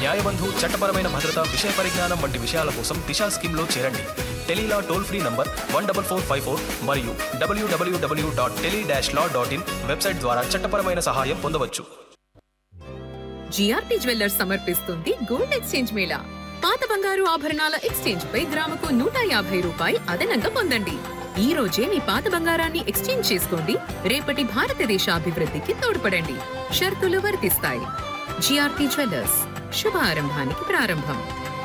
న్యాయబంధు చట్టపరమైన భద్రత విషయ పరిజ్ఞానం వంటి విషయాల కోసం దిశా స్కీమ్లో చేరండి tele law toll free number one double four five four మరియు W W W dot tele dash law dot in website ద్వారా చట్టపరమైన సహాయం పొందవచ్చు జిఆర్పి జ్యువెల్లర్స్ సమర్పిస్తుంది గోల్డ్ ఎక్స్చేంజ్ మేళా పాత బంగారు ఆభరణాల ఎక్స్చేంజ్ పై గ్రాముకు నూట యాభై రూపాయి అదనంగా పొందండి ఈ రోజే మీ పాత బంగారాన్ని ఎక్స్చేంజ్ చేసుకోండి రేపటి భారతదేశ అభివృద్ధికి తోడ్పడండి షరతులు వర్తిస్తాయి జిఆర్పి జ్యువెల్లర్స్ శుభారంభానికి ప్రారంభం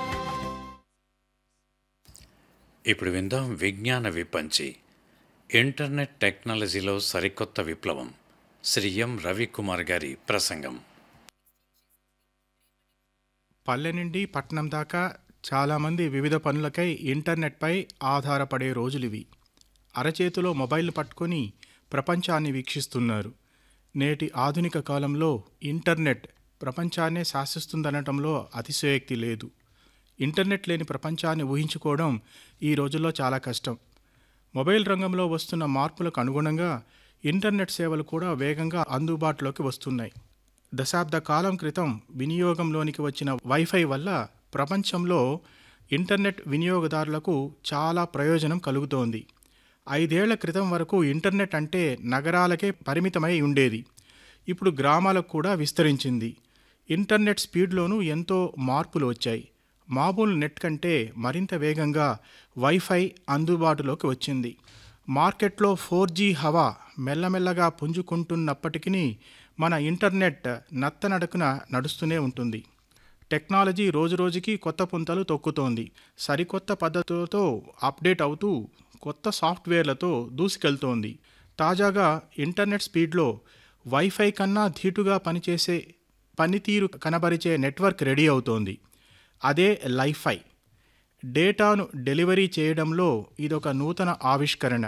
ఇప్పుడు విందాం విజ్ఞాన విపంచి ఇంటర్నెట్ టెక్నాలజీలో సరికొత్త విప్లవం శ్రీ ఎం రవికుమార్ గారి ప్రసంగం పల్లె నుండి పట్నం దాకా చాలామంది వివిధ పనులకై ఇంటర్నెట్పై ఆధారపడే రోజులివి అరచేతిలో మొబైల్ పట్టుకొని ప్రపంచాన్ని వీక్షిస్తున్నారు నేటి ఆధునిక కాలంలో ఇంటర్నెట్ ప్రపంచాన్నే శాసిస్తుందనటంలో అతిశయోక్తి లేదు ఇంటర్నెట్ లేని ప్రపంచాన్ని ఊహించుకోవడం ఈ రోజుల్లో చాలా కష్టం మొబైల్ రంగంలో వస్తున్న మార్పులకు అనుగుణంగా ఇంటర్నెట్ సేవలు కూడా వేగంగా అందుబాటులోకి వస్తున్నాయి దశాబ్ద కాలం క్రితం వినియోగంలోనికి వచ్చిన వైఫై వల్ల ప్రపంచంలో ఇంటర్నెట్ వినియోగదారులకు చాలా ప్రయోజనం కలుగుతోంది ఐదేళ్ల క్రితం వరకు ఇంటర్నెట్ అంటే నగరాలకే పరిమితమై ఉండేది ఇప్పుడు గ్రామాలకు కూడా విస్తరించింది ఇంటర్నెట్ స్పీడ్లోనూ ఎంతో మార్పులు వచ్చాయి మామూలు నెట్ కంటే మరింత వేగంగా వైఫై అందుబాటులోకి వచ్చింది మార్కెట్లో ఫోర్ జీ హవా మెల్లమెల్లగా పుంజుకుంటున్నప్పటికీ మన ఇంటర్నెట్ నత్తనడకున నడుస్తూనే ఉంటుంది టెక్నాలజీ రోజురోజుకి కొత్త పుంతలు తొక్కుతోంది సరికొత్త పద్ధతులతో అప్డేట్ అవుతూ కొత్త సాఫ్ట్వేర్లతో దూసుకెళ్తోంది తాజాగా ఇంటర్నెట్ స్పీడ్లో వైఫై కన్నా ధీటుగా పనిచేసే పనితీరు కనబరిచే నెట్వర్క్ రెడీ అవుతోంది అదే లైఫై డేటాను డెలివరీ చేయడంలో ఇదొక నూతన ఆవిష్కరణ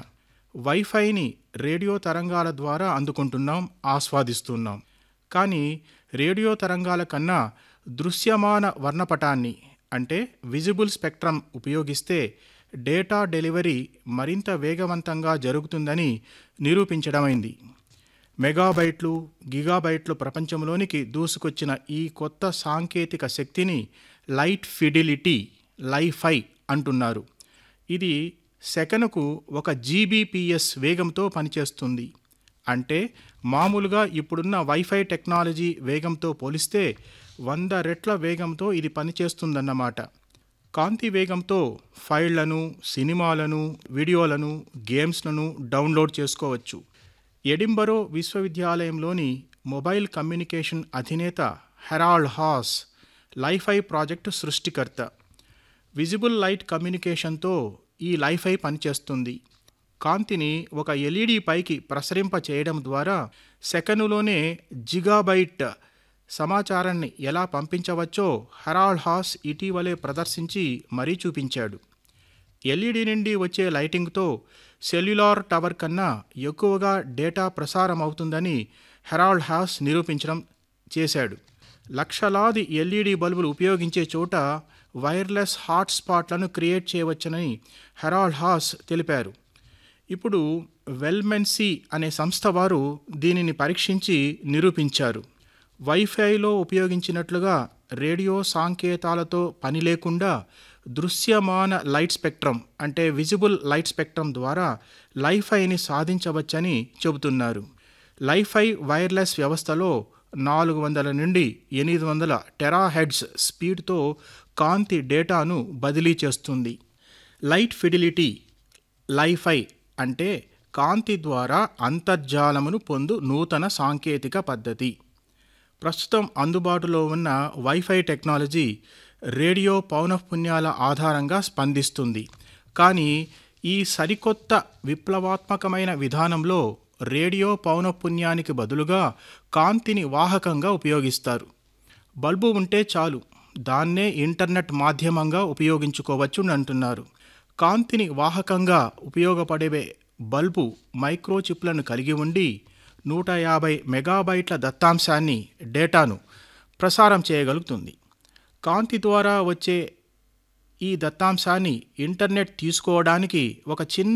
వైఫైని రేడియో తరంగాల ద్వారా అందుకుంటున్నాం ఆస్వాదిస్తున్నాం కానీ రేడియో తరంగాల కన్నా దృశ్యమాన వర్ణపటాన్ని అంటే విజిబుల్ స్పెక్ట్రమ్ ఉపయోగిస్తే డేటా డెలివరీ మరింత వేగవంతంగా జరుగుతుందని నిరూపించడమైంది మెగాబైట్లు గిగాబైట్లు ప్రపంచంలోనికి దూసుకొచ్చిన ఈ కొత్త సాంకేతిక శక్తిని లైట్ ఫిడిలిటీ లైఫై అంటున్నారు ఇది సెకనుకు ఒక జీబీపీఎస్ వేగంతో పనిచేస్తుంది అంటే మామూలుగా ఇప్పుడున్న వైఫై టెక్నాలజీ వేగంతో పోలిస్తే వంద రెట్ల వేగంతో ఇది పనిచేస్తుందన్నమాట కాంతి వేగంతో ఫైళ్లను సినిమాలను వీడియోలను గేమ్స్లను డౌన్లోడ్ చేసుకోవచ్చు ఎడింబరో విశ్వవిద్యాలయంలోని మొబైల్ కమ్యూనికేషన్ అధినేత హెరాల్డ్ హాస్ లైఫై ప్రాజెక్టు సృష్టికర్త విజిబుల్ లైట్ కమ్యూనికేషన్తో ఈ లైఫై పనిచేస్తుంది కాంతిని ఒక ఎల్ఈడి పైకి ప్రసరింప చేయడం ద్వారా సెకనులోనే జిగాబైట్ సమాచారాన్ని ఎలా పంపించవచ్చో హెరాల్డ్ హాస్ ఇటీవలే ప్రదర్శించి మరీ చూపించాడు ఎల్ఈడి నుండి వచ్చే లైటింగ్తో సెల్యులార్ టవర్ కన్నా ఎక్కువగా డేటా ప్రసారం అవుతుందని హెరాల్డ్ హాస్ నిరూపించడం చేశాడు లక్షలాది ఎల్ఈడి బల్బులు ఉపయోగించే చోట వైర్లెస్ హాట్స్పాట్లను క్రియేట్ చేయవచ్చని హెరాల్డ్ హాస్ తెలిపారు ఇప్పుడు వెల్మెన్సీ అనే సంస్థ వారు దీనిని పరీక్షించి నిరూపించారు వైఫైలో ఉపయోగించినట్లుగా రేడియో సాంకేతాలతో పని లేకుండా దృశ్యమాన లైట్ స్పెక్ట్రమ్ అంటే విజిబుల్ లైట్ స్పెక్ట్రమ్ ద్వారా లైఫైని సాధించవచ్చని చెబుతున్నారు లైఫై వైర్లెస్ వ్యవస్థలో నాలుగు వందల నుండి ఎనిమిది వందల టెరాహెడ్స్ స్పీడ్తో కాంతి డేటాను బదిలీ చేస్తుంది లైట్ ఫిడిలిటీ లైఫై అంటే కాంతి ద్వారా అంతర్జాలమును పొందు నూతన సాంకేతిక పద్ధతి ప్రస్తుతం అందుబాటులో ఉన్న వైఫై టెక్నాలజీ రేడియో పౌనఃపున్యాల ఆధారంగా స్పందిస్తుంది కానీ ఈ సరికొత్త విప్లవాత్మకమైన విధానంలో రేడియో పౌనఃపున్యానికి బదులుగా కాంతిని వాహకంగా ఉపయోగిస్తారు బల్బు ఉంటే చాలు దాన్నే ఇంటర్నెట్ మాధ్యమంగా ఉపయోగించుకోవచ్చు అంటున్నారు కాంతిని వాహకంగా ఉపయోగపడే బల్బు మైక్రోచిప్లను కలిగి ఉండి నూట యాభై మెగాబైట్ల దత్తాంశాన్ని డేటాను ప్రసారం చేయగలుగుతుంది కాంతి ద్వారా వచ్చే ఈ దత్తాంశాన్ని ఇంటర్నెట్ తీసుకోవడానికి ఒక చిన్న